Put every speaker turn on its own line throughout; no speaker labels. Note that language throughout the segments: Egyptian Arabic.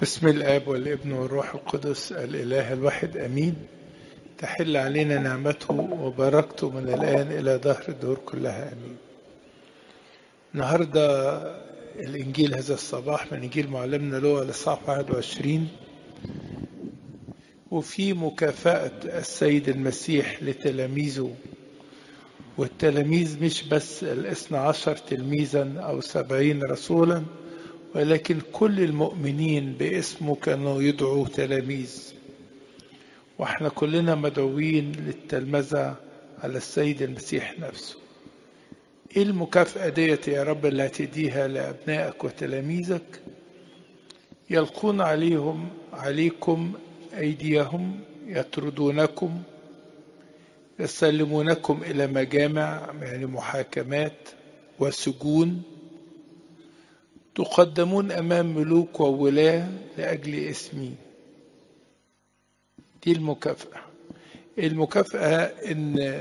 بسم الآب والابن والروح القدس الإله الواحد أمين تحل علينا نعمته وبركته من الآن إلى دهر الدهور كلها أمين النهاردة الإنجيل هذا الصباح من إنجيل معلمنا لوقا لصحف 21 وفي مكافأة السيد المسيح لتلاميذه والتلاميذ مش بس الاثنى عشر تلميذا أو سبعين رسولا ولكن كل المؤمنين باسمه كانوا يدعوا تلاميذ واحنا كلنا مدعوين للتلمذة على السيد المسيح نفسه ايه المكافأة ديت يا رب اللي هتديها لأبنائك وتلاميذك يلقون عليهم عليكم أيديهم يطردونكم يسلمونكم إلى مجامع يعني محاكمات وسجون تقدمون أمام ملوك وولاة لأجل اسمي دي المكافأة المكافأة إن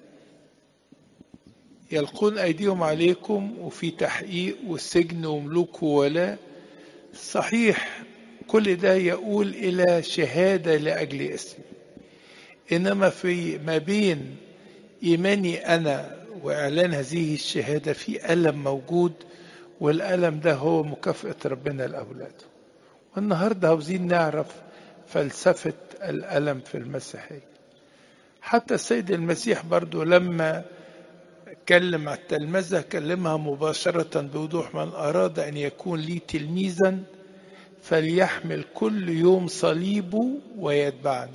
يلقون أيديهم عليكم وفي تحقيق والسجن وملوك وولاة صحيح كل ده يقول إلى شهادة لأجل اسمي إنما في ما بين إيماني أنا وإعلان هذه الشهادة في ألم موجود والألم ده هو مكافأة ربنا لأولاده والنهاردة عاوزين نعرف فلسفة الألم في المسيحية حتى السيد المسيح برضو لما كلم على التلمذة كلمها مباشرة بوضوح من أراد أن يكون لي تلميذا فليحمل كل يوم صليبه ويتبعني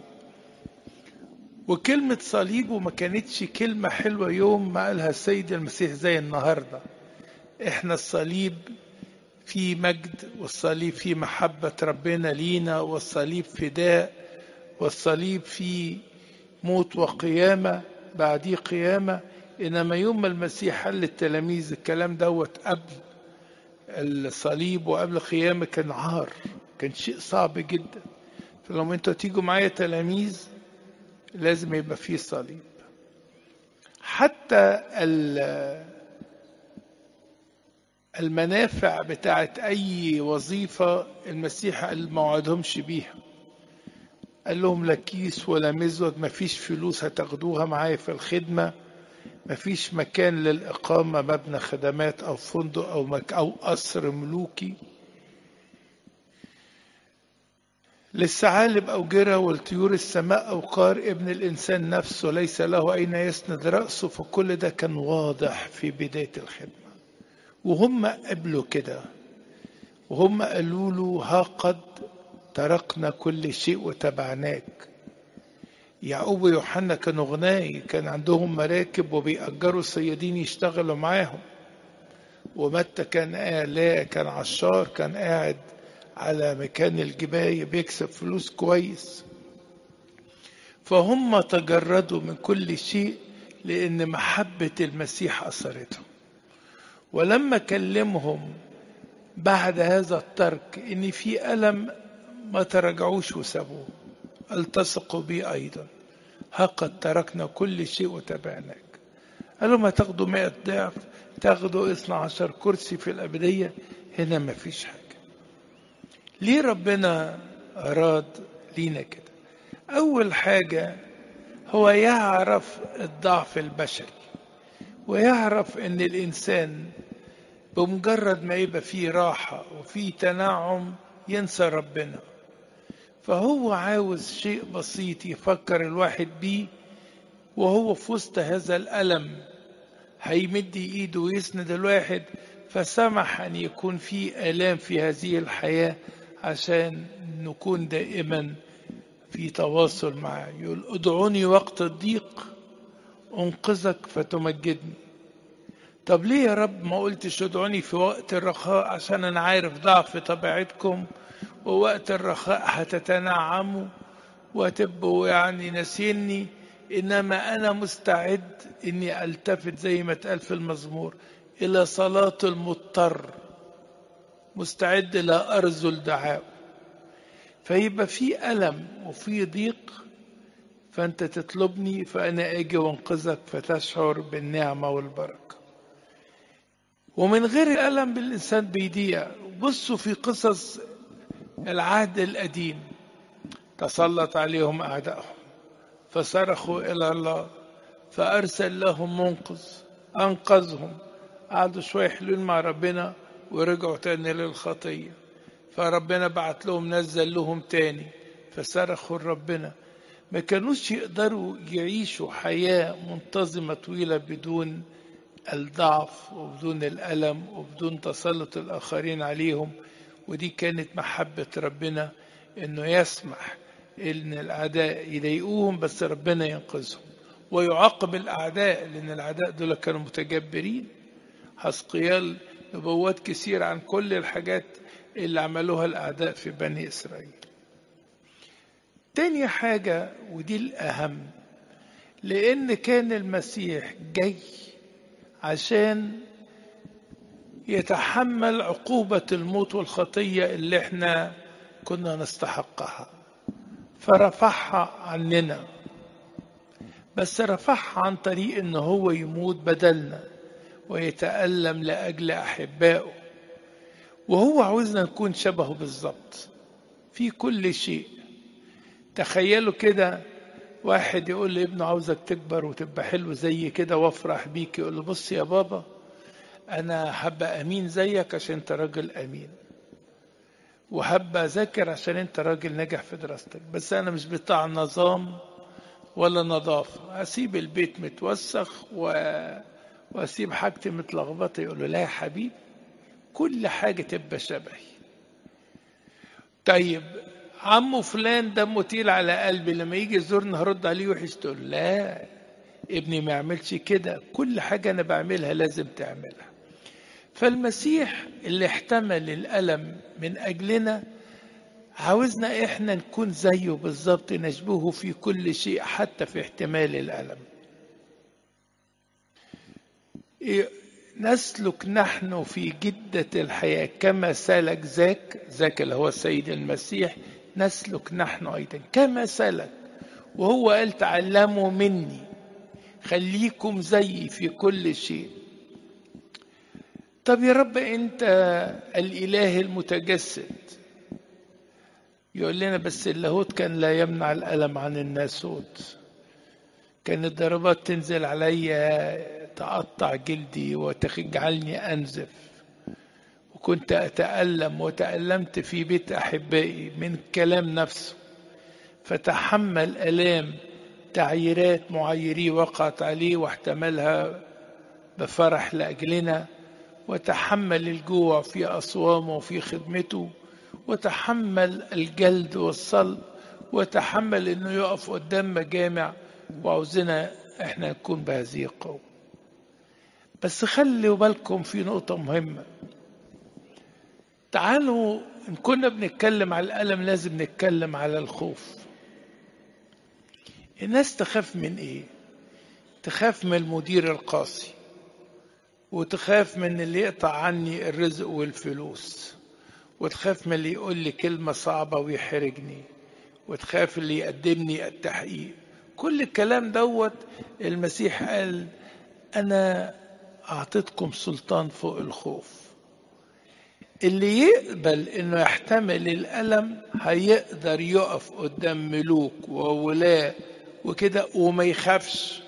وكلمة صليبه ما كانتش كلمة حلوة يوم ما قالها السيد المسيح زي النهاردة احنا الصليب في مجد والصليب في محبة ربنا لينا والصليب فداء والصليب في موت وقيامة بعديه قيامة إنما يوم ما المسيح قال للتلاميذ الكلام دوت قبل الصليب وقبل القيامة كان عار كان شيء صعب جدا فلما انتوا تيجوا معايا تلاميذ لازم يبقى فيه صليب حتى المنافع بتاعت أي وظيفة المسيح قال ما وعدهمش بيها قال لهم لا كيس ولا مزود ما فيش فلوس هتاخدوها معايا في الخدمة ما فيش مكان للإقامة مبنى خدمات أو فندق أو, مك أو قصر ملوكي للثعالب أوجرة والطيور السماء أوقار ابن الإنسان نفسه ليس له أين يسند رأسه فكل ده كان واضح في بداية الخدمة وهم قبلوا كده وهم قالوا له ها قد تركنا كل شيء وتبعناك يعقوب ويوحنا كانوا غناي كان عندهم مراكب وبيأجروا صيادين يشتغلوا معاهم ومتى كان لا كان عشار كان قاعد على مكان الجباية بيكسب فلوس كويس فهم تجردوا من كل شيء لأن محبة المسيح أثرتهم ولما كلمهم بعد هذا الترك ان في الم ما تراجعوش وسابوه التصقوا بي ايضا ها قد تركنا كل شيء وتبعناك قالوا ما تاخدوا مئة ضعف تاخدوا اثنى عشر كرسي في الأبدية هنا ما فيش حاجة ليه ربنا أراد لينا كده أول حاجة هو يعرف الضعف البشري ويعرف ان الانسان بمجرد ما يبقى فيه راحة وفيه تنعم ينسى ربنا فهو عاوز شيء بسيط يفكر الواحد بيه وهو في وسط هذا الألم هيمد ايده ويسند الواحد فسمح ان يكون في آلام في هذه الحياة عشان نكون دائما في تواصل معه يقول ادعوني وقت الضيق انقذك فتمجدني طب ليه يا رب ما قلتش ادعوني في وقت الرخاء عشان انا عارف ضعف طبيعتكم ووقت الرخاء هتتنعموا وتبقوا يعني ناسيني انما انا مستعد اني التفت زي ما اتقال في المزمور الى صلاة المضطر مستعد لا ارذل دعاء فيبقى في الم وفي ضيق فأنت تطلبني فأنا أجي وأنقذك فتشعر بالنعمة والبركة ومن غير الألم بالإنسان بيضيع بصوا في قصص العهد القديم تسلط عليهم أعدائهم فصرخوا إلى الله فأرسل لهم منقذ أنقذهم قعدوا شوية حلوين مع ربنا ورجعوا تاني للخطية فربنا بعت لهم نزل لهم تاني فصرخوا لربنا ما كانوش يقدروا يعيشوا حياة منتظمة طويلة بدون الضعف وبدون الألم وبدون تسلط الآخرين عليهم ودي كانت محبة ربنا إنه يسمح إن الأعداء يضايقوهم بس ربنا ينقذهم ويعاقب الأعداء لأن الأعداء دول كانوا متجبرين حسقيال نبوات كثير عن كل الحاجات اللي عملوها الأعداء في بني إسرائيل تاني حاجة ودي الأهم لأن كان المسيح جاي عشان يتحمل عقوبة الموت والخطية اللي احنا كنا نستحقها فرفعها عننا بس رفعها عن طريق ان هو يموت بدلنا ويتألم لأجل أحبائه وهو عاوزنا نكون شبهه بالظبط في كل شيء تخيلوا كده واحد يقول لابنه عاوزك تكبر وتبقى حلو زي كده وافرح بيك يقول له بص يا بابا انا هبقى امين زيك عشان انت راجل امين وهبقى ذاكر عشان انت راجل ناجح في دراستك بس انا مش بتاع نظام ولا نظافة اسيب البيت متوسخ و... واسيب حاجتي متلخبطة يقول له لا يا حبيبي كل حاجة تبقى شبهي طيب عمه فلان دمه تقيل على قلبي لما يجي يزورنا هرد عليه وحش تقول لا ابني ما يعملش كده كل حاجة أنا بعملها لازم تعملها فالمسيح اللي احتمل الألم من أجلنا عاوزنا إحنا نكون زيه بالظبط نشبهه في كل شيء حتى في احتمال الألم نسلك نحن في جدة الحياة كما سلك ذاك ذاك اللي هو السيد المسيح نسلك نحن أيضا كما سلك وهو قال تعلموا مني خليكم زيي في كل شيء طب يا رب انت الاله المتجسد يقول لنا بس اللاهوت كان لا يمنع الالم عن الناسوت كانت الضربات تنزل عليا تقطع جلدي وتجعلني انزف وكنت اتالم وتالمت في بيت احبائي من كلام نفسه فتحمل الام تعييرات معيريه وقعت عليه واحتملها بفرح لاجلنا وتحمل الجوع في اصوامه وفي خدمته وتحمل الجلد والصلب وتحمل انه يقف قدام مجامع وعاوزنا احنا نكون بهذه القوه بس خلوا بالكم في نقطه مهمه تعالوا ان كنا بنتكلم على الالم لازم نتكلم على الخوف الناس تخاف من ايه تخاف من المدير القاسي وتخاف من اللي يقطع عني الرزق والفلوس وتخاف من اللي يقول لي كلمة صعبة ويحرجني وتخاف اللي يقدمني التحقيق كل الكلام دوت المسيح قال أنا أعطيتكم سلطان فوق الخوف اللي يقبل انه يحتمل الالم هيقدر يقف قدام ملوك وولاة وكده وما يخافش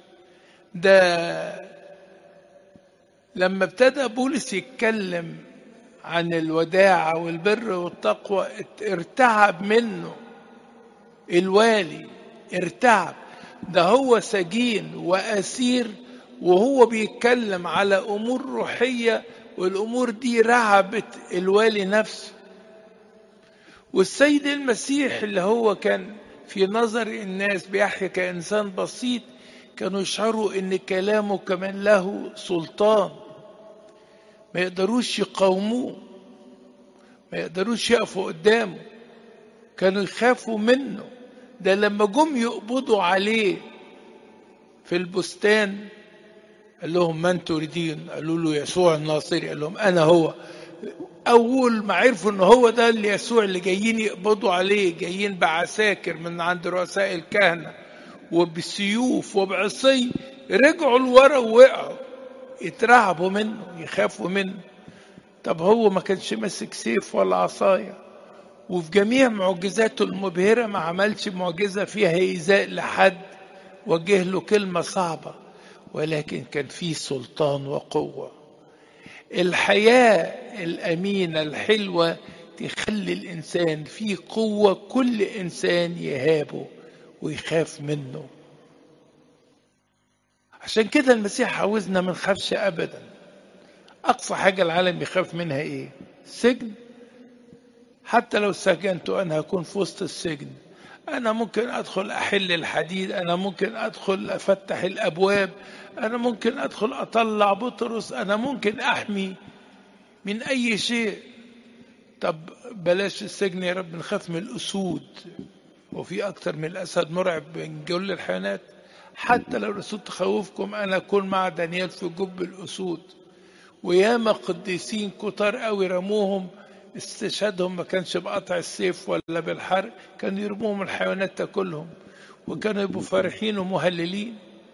ده لما ابتدى بولس يتكلم عن الوداعة والبر والتقوى ارتعب منه الوالي ارتعب ده هو سجين وأسير وهو بيتكلم على أمور روحية والأمور دي رعبت الوالي نفسه والسيد المسيح اللي هو كان في نظر الناس بيحيى كإنسان بسيط كانوا يشعروا ان كلامه كمان له سلطان ما يقدروش يقاوموه ما يقدروش يقفوا قدامه كانوا يخافوا منه ده لما جم يقبضوا عليه في البستان قال لهم من تريدين قالوا له يسوع الناصري قال لهم انا هو اول ما عرفوا ان هو ده اللي يسوع اللي جايين يقبضوا عليه جايين بعساكر من عند رؤساء الكهنه وبسيوف وبعصي رجعوا لورا ووقعوا يترعبوا منه يخافوا منه طب هو ما كانش ماسك سيف ولا عصايه وفي جميع معجزاته المبهرة ما عملش معجزة فيها إيذاء لحد وجه له كلمة صعبة ولكن كان فيه سلطان وقوة الحياة الأمينة الحلوة تخلي الإنسان فيه قوة كل إنسان يهابه ويخاف منه عشان كده المسيح عاوزنا ما نخافش أبدا أقصى حاجة العالم يخاف منها إيه؟ سجن حتى لو سجنت أنا هكون في وسط السجن أنا ممكن أدخل أحل الحديد أنا ممكن أدخل أفتح الأبواب أنا ممكن أدخل أطلع بطرس أنا ممكن أحمي من أي شيء طب بلاش السجن يا رب نخاف من الأسود وفي أكتر من الأسد مرعب من كل الحيوانات حتى لو الأسود تخوفكم أنا أكون مع دانيال في جب الأسود وياما قديسين كتار قوي رموهم استشهادهم ما كانش بقطع السيف ولا بالحرق كان يرموهم الحيوانات تاكلهم وكانوا يبقوا فرحين ومهللين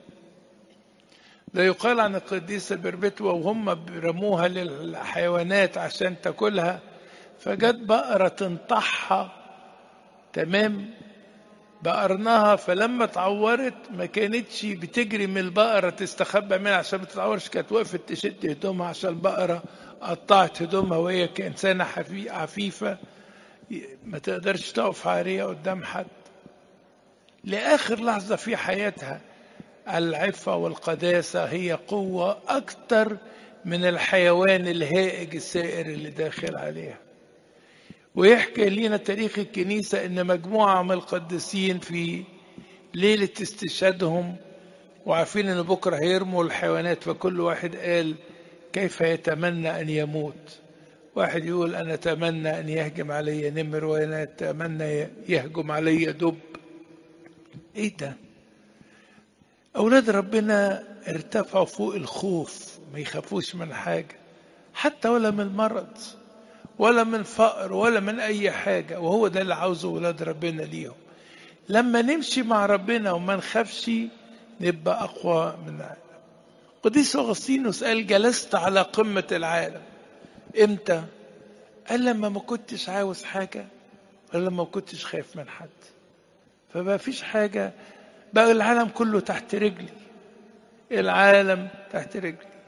ده يقال عن القديسة البربتوة وهم بيرموها للحيوانات عشان تاكلها فجت بقرة تنطحها تمام بقرناها فلما اتعورت ما كانتش بتجري من البقرة تستخبى منها عشان ما تتعورش كانت وقفت تشد هدومها عشان البقرة قطعت هدومها وهي كإنسانة عفيفة ما تقدرش تقف عارية قدام حد لآخر لحظة في حياتها العفة والقداسة هي قوة أكتر من الحيوان الهائج السائر اللي داخل عليها ويحكي لنا تاريخ الكنيسة إن مجموعة من القديسين في ليلة استشهادهم وعارفين إن بكرة هيرموا الحيوانات فكل واحد قال كيف يتمنى أن يموت واحد يقول أنا أتمنى أن يهجم علي نمر وأنا أتمنى يهجم علي دب إيه ده أولاد ربنا ارتفعوا فوق الخوف ما يخافوش من حاجة حتى ولا من المرض ولا من فقر ولا من أي حاجة وهو ده اللي عاوزه أولاد ربنا ليهم لما نمشي مع ربنا وما نخافش نبقى أقوى من العالم قديس أغسطينوس قال جلست على قمة العالم إمتى؟ قال لما ما كنتش عاوز حاجة ولا لما ما كنتش خايف من حد فما فيش حاجة بقى العالم كله تحت رجلي العالم تحت رجلي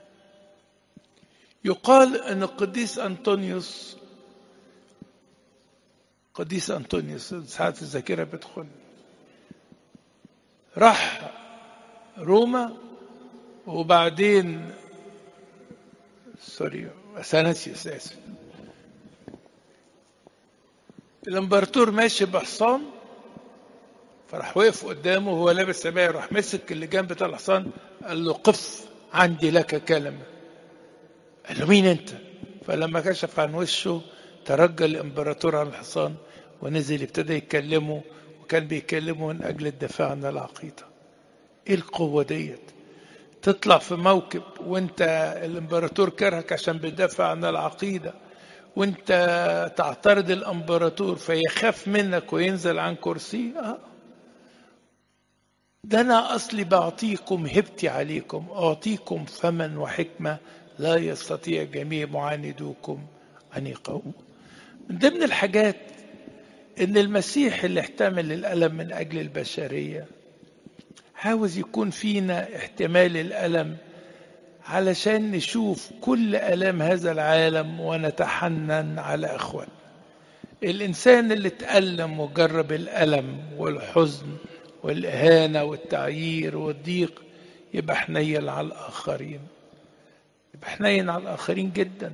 يقال ان القديس انطونيوس قديس انطونيوس ساعات الذاكره بتخن راح روما وبعدين سوري اثناسيوس اسف الامبراطور ماشي بحصان فراح وقف قدامه وهو لابس سماعي راح مسك اللي جنب بتاع الحصان قال له قف عندي لك كلمه قال له مين انت فلما كشف عن وشه ترجى الامبراطور عن الحصان ونزل ابتدى يتكلمه وكان بيكلمه من اجل الدفاع عن العقيده ايه القوه ديت تطلع في موكب وانت الامبراطور كرهك عشان بتدافع عن العقيده وانت تعترض الامبراطور فيخاف منك وينزل عن كرسيه آه. ده انا اصلي بعطيكم هبتي عليكم اعطيكم فما وحكمه لا يستطيع جميع معاندوكم ان يقاوموا من ضمن الحاجات ان المسيح اللي احتمل الالم من اجل البشريه عاوز يكون فينا احتمال الالم علشان نشوف كل الام هذا العالم ونتحنن على اخوان الانسان اللي تالم وجرب الالم والحزن والاهانه والتعيير والضيق يبقى حنين على الاخرين يبقى حنين على الآخرين جدا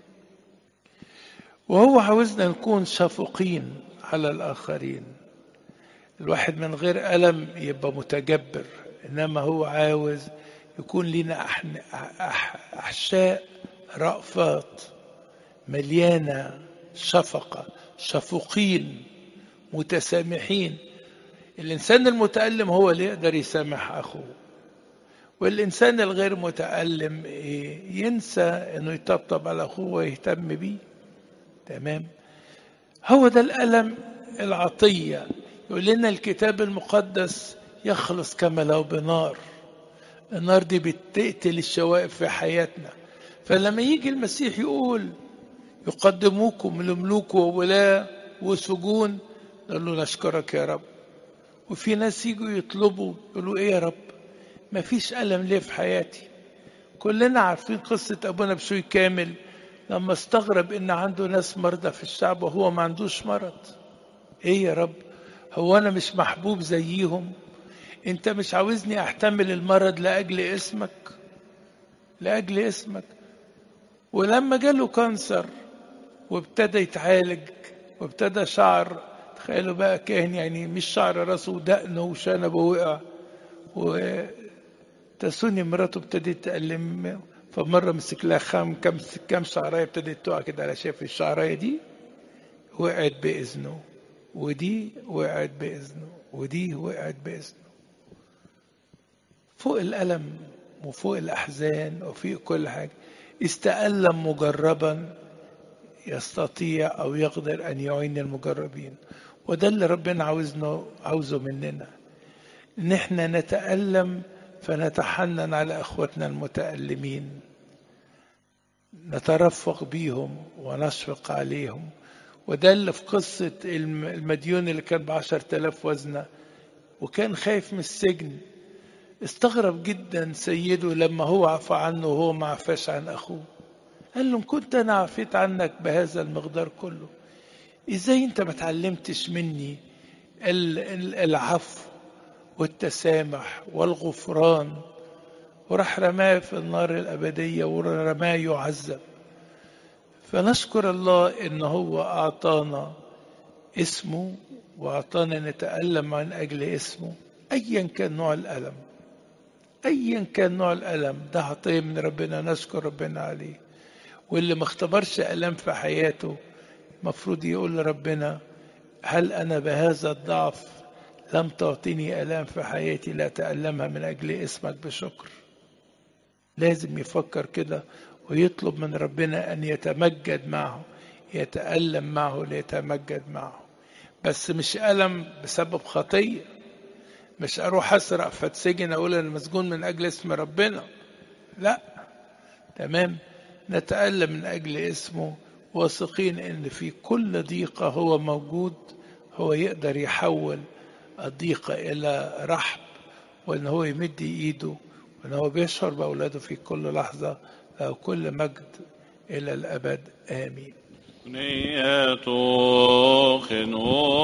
وهو عاوزنا نكون شفوقين على الآخرين الواحد من غير ألم يبقى متجبر إنما هو عاوز يكون لنا أحشاء رأفات مليانة شفقة شفوقين متسامحين الإنسان المتألم هو اللي يقدر يسامح أخوه والإنسان الغير متألم ينسى إنه يطبطب على أخوه ويهتم بيه تمام هو ده الألم العطية يقول لنا الكتاب المقدس يخلص كما لو بنار النار دي بتقتل الشوائب في حياتنا فلما يجي المسيح يقول يقدموكم لملوك وولاة وسجون نقول له نشكرك يا رب وفي ناس يجوا يطلبوا يقولوا ايه يا رب ما فيش ألم ليه في حياتي كلنا عارفين قصة أبونا بشوي كامل لما استغرب إن عنده ناس مرضى في الشعب وهو ما عندوش مرض إيه يا رب هو أنا مش محبوب زيهم أنت مش عاوزني أحتمل المرض لأجل اسمك لأجل اسمك ولما جاله كانسر وابتدى يتعالج وابتدى شعر تخيلوا بقى كاهن يعني مش شعر راسه ودقنه وشنبه وقع وتسوني مراته ابتدت تألم فمرة مسك لها خام كم كم شعراية ابتدت تقع كده على شاف الشعراية دي وقعت بإذنه ودي وقعت بإذنه ودي وقعت بإذنه فوق الألم وفوق الأحزان وفوق كل حاجة استألم مجربا يستطيع أو يقدر أن يعين المجربين وده اللي ربنا عاوزنا عاوزه مننا إن احنا نتألم فنتحنن على أخوتنا المتألمين نترفق بيهم ونشفق عليهم وده اللي في قصة المديون اللي كان بعشر تلاف وزنة وكان خايف من السجن استغرب جدا سيده لما هو عفى عنه وهو ما عفاش عن أخوه قال له كنت أنا عفيت عنك بهذا المقدار كله إزاي أنت ما تعلمتش مني العفو والتسامح والغفران وراح رماه في النار الأبدية ورماه يعذب فنشكر الله إن هو أعطانا اسمه وأعطانا نتألم من أجل اسمه أيا كان نوع الألم أيا كان نوع الألم ده عطية من ربنا نشكر ربنا عليه واللي ما اختبرش ألم في حياته مفروض يقول لربنا هل أنا بهذا الضعف لم تعطيني ألام في حياتي لا تألمها من أجل اسمك بشكر لازم يفكر كده ويطلب من ربنا أن يتمجد معه يتألم معه ليتمجد معه بس مش ألم بسبب خطية مش أروح أسرق فاتسجن أقول أنا مسجون من أجل اسم ربنا لا تمام نتألم من أجل اسمه واثقين ان في كل ضيقة هو موجود هو يقدر يحول الضيقة إلى رحب وإن هو يمد إيده وإن هو بيشعر بأولاده في كل لحظة له كل مجد إلى الأبد آمين
نية خنو